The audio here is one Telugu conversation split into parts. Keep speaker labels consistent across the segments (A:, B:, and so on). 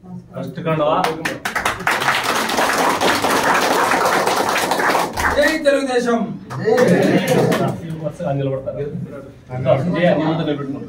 A: ఫస్ట్ కండవా
B: జై తెలుగుదేశం
A: వరుసగా నిలబడతారు జయ, నీ ముందు నిలబెట్టుకుంటారు.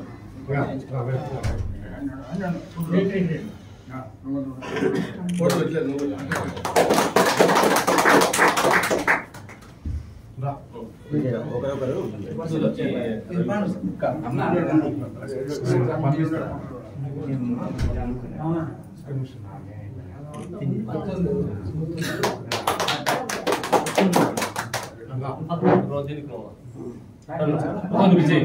A: రోజు దీనికి నువ్వు. రోజు విజయ్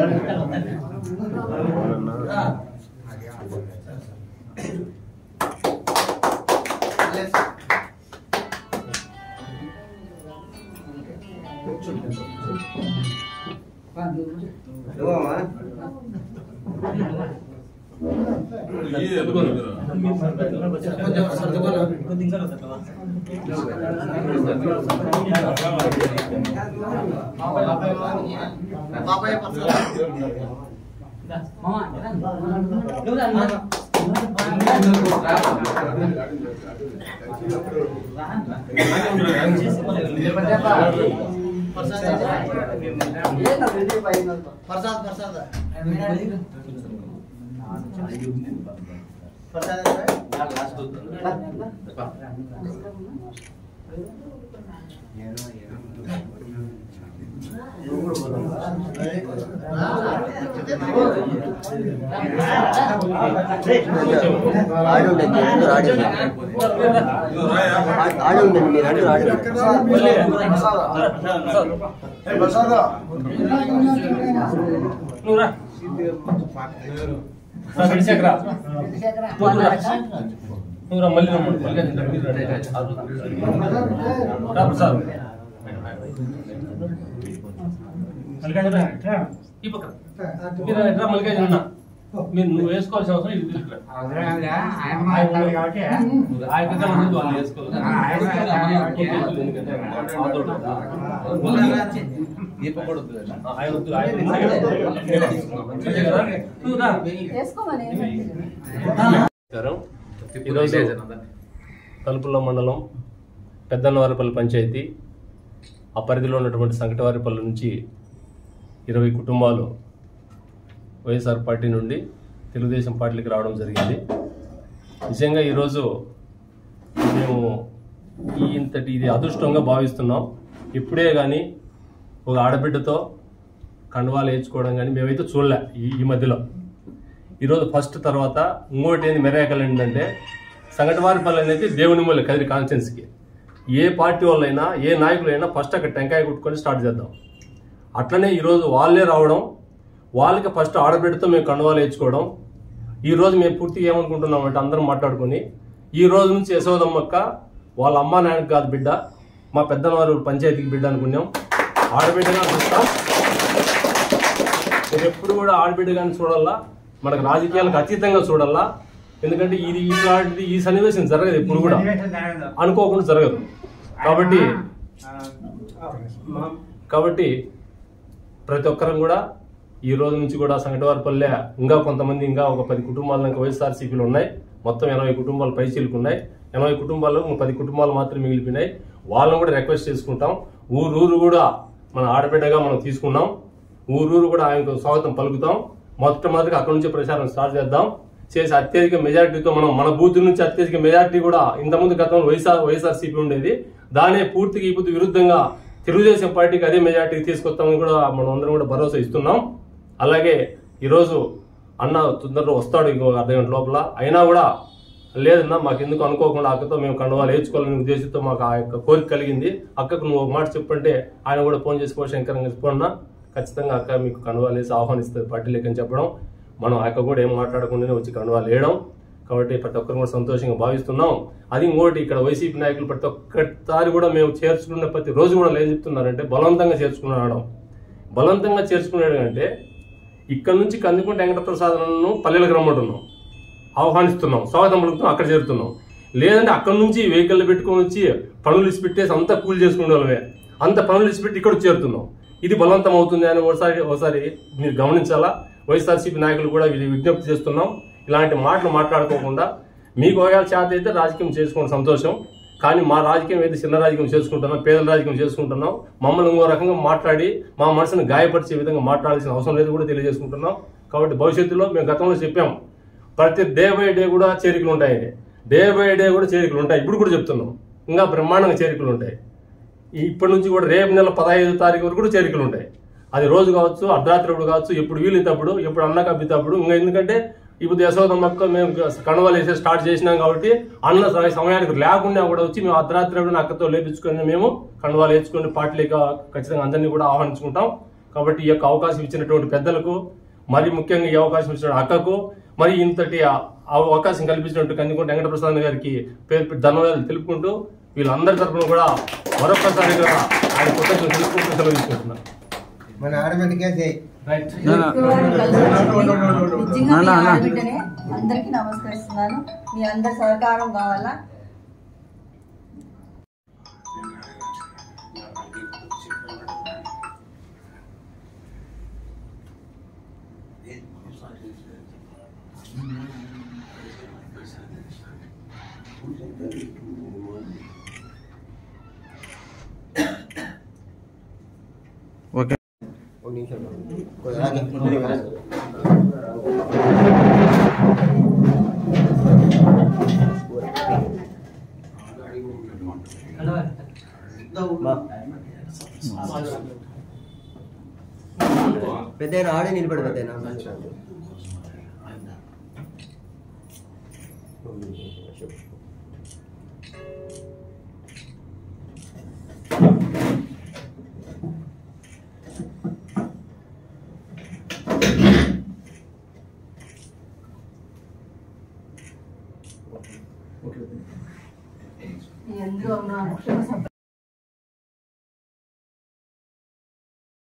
C: ప్రసాద్ ప్రసాద్
D: ఆడుండండి మీరు అడుగు ఆడండి
A: నువ్వు రా రా, విడిచాక రా. నువ్వు రా మళ్ళీ రమ్మను. మళ్ళీ అది దగ్గరికి రా. రా ప్రసాద్ మల్లికార్జున ఈ పక్కన మీరు రా మల్లికార్జున అన్న. మీరు నువ్వు వేసుకోవాల్సిన అవసరం ఇది తీసుకురా ఆయన కంటే ముందు వాళ్ళు వేసుకోవాలి ఎందుకంటే ఆదోడు. ఆ, ఆయన వద్దు, ఆయన మంచిదే కదా? నువ్వు రా. నమస్కారం ఈరోజు తలుపుల మండలం పెద్దన్నవారిపల్లి పంచాయతీ ఆ పరిధిలో ఉన్నటువంటి సంకటవారిపల్లి నుంచి ఇరవై కుటుంబాలు వైఎస్ఆర్ పార్టీ నుండి తెలుగుదేశం పార్టీకి రావడం జరిగింది నిజంగా ఈరోజు మేము ఈ ఇంతటి ఇది అదృష్టంగా భావిస్తున్నాం ఇప్పుడే కానీ ఒక ఆడబిడ్డతో కండువాలు వేయించుకోవడం కానీ మేమైతే చూడలే ఈ ఈ మధ్యలో ఈరోజు ఫస్ట్ తర్వాత ఇంకోటి ఏంది మెరాకల్ ఏంటంటే సంగటవారిపల్లి అనేది దేవుని మూల కదిరి కాన్స్టిట్యున్సీకి ఏ పార్టీ వాళ్ళైనా ఏ నాయకులైనా ఫస్ట్ అక్కడ టెంకాయ కొట్టుకొని స్టార్ట్ చేద్దాం అట్లనే ఈరోజు వాళ్ళే రావడం వాళ్ళకి ఫస్ట్ ఆడబిడ్డతో మేము కండువాలు వేయించుకోవడం ఈ రోజు మేము పూర్తిగా ఏమనుకుంటున్నాం అంటే అందరం మాట్లాడుకొని ఈ రోజు నుంచి యశోదమ్మక్క వాళ్ళ అమ్మ నాయనకు కాదు బిడ్డ మా పెద్దవారు పంచాయతీకి బిడ్డ అనుకున్నాం ఆడబిడ్డగా చూస్తాం మీరు ఎప్పుడు కూడా ఆడబిడ్డగాని చూడాలా మనకు రాజకీయాలకు అతీతంగా చూడాలా ఎందుకంటే ఇది ఇట్లాంటిది ఈ సన్నివేశం జరగదు ఎప్పుడు కూడా అనుకోకుండా జరగదు కాబట్టి కాబట్టి ప్రతి ఒక్కరం కూడా ఈ రోజు నుంచి కూడా సంగటవారిపల్లె ఇంకా కొంతమంది ఇంకా ఒక పది కుటుంబాలు ఇంకా వైఎస్ఆర్సీపీలు ఉన్నాయి మొత్తం ఎనభై కుటుంబాలు పైచీలకు ఉన్నాయి ఎనభై కుటుంబాల్లో ఇంక పది కుటుంబాలు మాత్రమే మిగిలిపోయినాయి వాళ్ళని కూడా రిక్వెస్ట్ చేసుకుంటాం ఊరూరు కూడా మన ఆడబిడ్డగా మనం తీసుకున్నాం ఊరూరు కూడా ఆయనకు స్వాగతం పలుకుతాం మొట్టమొదటిగా అక్కడ నుంచి ప్రచారం స్టార్ట్ చేద్దాం చేసి అత్యధిక మెజారిటీతో మనం మన బూత్ నుంచి అత్యధిక మెజారిటీ కూడా ఇంతకుముందు గతంలో వైఎస్ఆర్ వైఎస్ఆర్సీపీ ఉండేది దానే పూర్తిగా ఇప్పుడు విరుద్ధంగా తెలుగుదేశం పార్టీకి అదే మెజారిటీకి తీసుకొస్తామని కూడా మనం అందరం కూడా భరోసా ఇస్తున్నాం అలాగే ఈరోజు అన్న తొందరలో వస్తాడు ఇంకో అర్ధ గంట లోపల అయినా కూడా లేదన్నా మాకు ఎందుకు అనుకోకుండా అక్కతో మేము కండువాలు వేయించుకోవాలనే ఉద్దేశంతో మాకు ఆ యొక్క కోరిక కలిగింది అక్కకు నువ్వు ఒక మాట చెప్పంటే ఆయన కూడా ఫోన్ చేసి "పో శంకరంగా చెప్పన్నా ఖచ్చితంగా అక్క మీకు కండువాలు వేసి ఆహ్వానిస్తుంది పార్టీలోకి అని చెప్పడం మనం ఆ అక్క కూడా ఏం మాట్లాడకుండానే వచ్చి కండువాలు వేయడం కాబట్టి ప్రతి ఒక్కరు కూడా సంతోషంగా భావిస్తున్నాం అది ఇంకోటి ఇక్కడ వైసీపీ నాయకులు ప్రతి ఒక్కసారి కూడా మేము చేర్చుకున్న ప్రతి రోజు కూడా ఏం చెప్తున్నారంటే బలవంతంగా చేర్చుకున్నాడు బలవంతంగా చేర్చుకున్నాడు అంటే ఇక్కడ నుంచి కందుకుంట వెంకటప్రసాదను పల్లెలకు రమ్మంటున్నాం ఆహ్వానిస్తున్నాం స్వాగతం పలుకుతున్నాం అక్కడ చేరుతున్నాం లేదంటే అక్కడ నుంచి వెహికల్ పెట్టుకొని వచ్చి పనులు ఇచ్చి పెట్టేసి అంతా కూలి చేసుకునే వాళ్ళమే అంత పనులు ఇచ్చి పెట్టి ఇక్కడ వచ్చి చేరుతున్నాం ఇది బలవంతం అవుతుంది అని ఒకసారి ఒకసారి మీరు గమనించాలా వైఎస్ఆర్సీపీ నాయకులు కూడా వీళ్ళు విజ్ఞప్తి చేస్తున్నాం ఇలాంటి మాటలు మాట్లాడుకోకుండా మీకు ఒకవేళ చేత అయితే రాజకీయం చేసుకోండి సంతోషం కానీ మా రాజకీయం అయితే చిన్న రాజకీయం చేసుకుంటున్నాం పేదల రాజకీయం చేసుకుంటున్నాం మమ్మల్ని ఇంకో రకంగా మాట్లాడి మా మనసును గాయపరిచే విధంగా మాట్లాడాల్సిన అవసరం లేదు కూడా తెలియజేసుకుంటున్నాం కాబట్టి భవిష్యత్తులో మేము గతంలో చెప్పాం ప్రతి డే బై డే కూడా చేరికలు ఉంటాయని డే బై డే కూడా చేరికలు ఉంటాయి ఇప్పుడు కూడా చెప్తున్నాం ఇంకా బ్రహ్మాండంగా చేరికలు ఉంటాయి ఇప్పటి నుంచి కూడా రేపు నెల పదహైదు తారీఖు వరకు కూడా చేరికలు ఉంటాయి అది రోజు కావచ్చు అర్ధరాత్రి అప్పుడు కావచ్చు ఎప్పుడు వీలైనప్పుడు ఎప్పుడు అన్న కబ్బితప్పుడు ఇంకా ఎందుకంటే ఇప్పుడు యశోదమ్మక్క మేము కణవాలు వేసే స్టార్ట్ చేసినాం కాబట్టి అన్న సమ- సమయానికి లేకుండా కూడా వచ్చి మేము అర్ధరాత్రి అప్పుడు అక్కతో లేపించుకొని మేము కండవాలు వేసుకొని పార్టీలేక ఖచ్చితంగా అందరినీ కూడా ఆహ్వానించుకుంటాం కాబట్టి ఈ యొక్క అవకాశం ఇచ్చినటువంటి పెద్దలకు మరి ముఖ్యంగా ఈ అవకాశం ఇచ్చిన అక్కకు మరి ఇంతటి ఆ- ఆ అవకాశం కల్పించినట్టు కందికొండ వెంకటప్రసాద్ గారికి పేరు పెట్టి ధన్యవాదాలు తెలుపుకుంటూ వీళ్ళందరి తరఫున కూడా మరొకసారిగా ఆయన కృతజ్ఞతలు తెలుపుకుంటూ సెలవు తీసుకుంటున్నాను
D: మన ఆడబిడ్డకే చేయి
A: రైట్
B: నిజంగా మీ ఆడబిడ్డనే అందరికీ నమస్కరిస్తున్నాను మీ అందరి సహకారం కావాలా
D: ఒక నిమిషం కొద్దిగా ఆగి, కొద్దిగా ఆగి. మా. పెద్దయినా ఆడే నిలబడి పెద్దయినా
B: మీ అందరూ ఉన్న కుటుంబ సభ్యులు